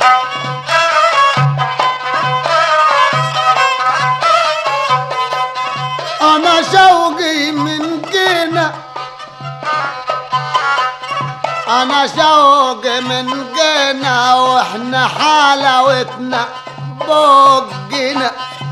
انا شوقي من جينا انا شوقي من جينا واحنا حلاوتنا بوجنا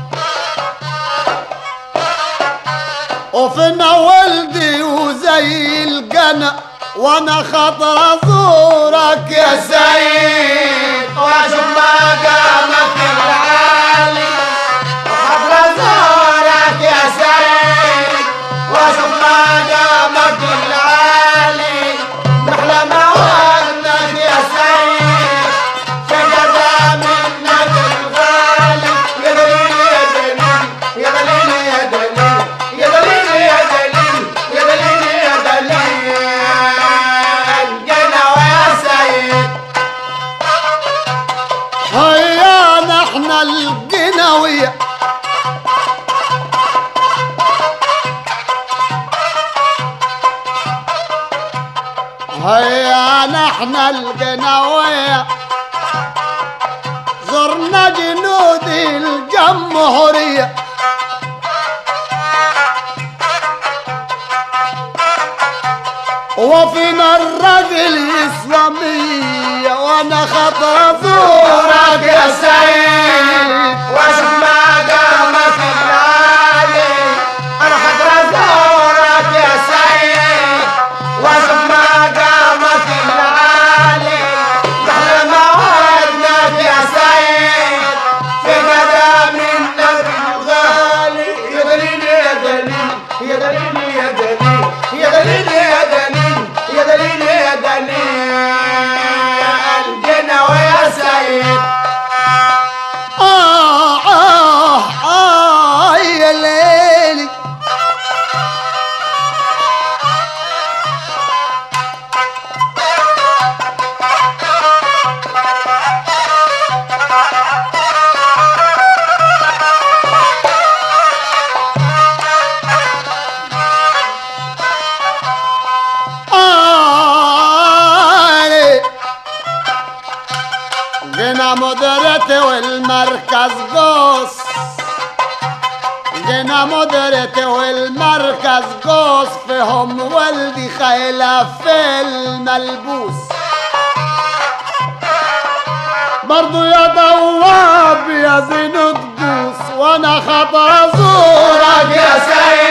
وفينا ولدي وزي الجنة وانا خاطر ازورك يا سيد واشوف مقامك العالي وحضر زورك يا سيد واشوف مقامك العالي محلى موالك يا سيد في قدام منك الغالي يا دليل يا دليل يا دليل يا دليل يا دليل يا دليل يا دليل يا دليل جينا ويا سيد هيا نحن الجنوية هيا نحن الجنوية زرنا جنود الجمهورية وفينا الرجل الإسلامية وأنا خطر زورك يا سيد واشوف مقامك العالي انا حضر ازورك يا سيد واشوف مقامك العالي محلى موعدك يا سيد في قدام النبي الغالي يا دليل يا دليل يا دليل يا دليل يا دليل يا دليل يا دليل يا دليل الجنة ويا سيد آه آه آه يا ليلي آه ليه. جينا مديرتي والمركز قوس جينا مديرتي والمركز قوس فيهم والدي خيلة في الملبوس برضو يا دواب يا زين تبوس وانا خطر ازورك يا سيد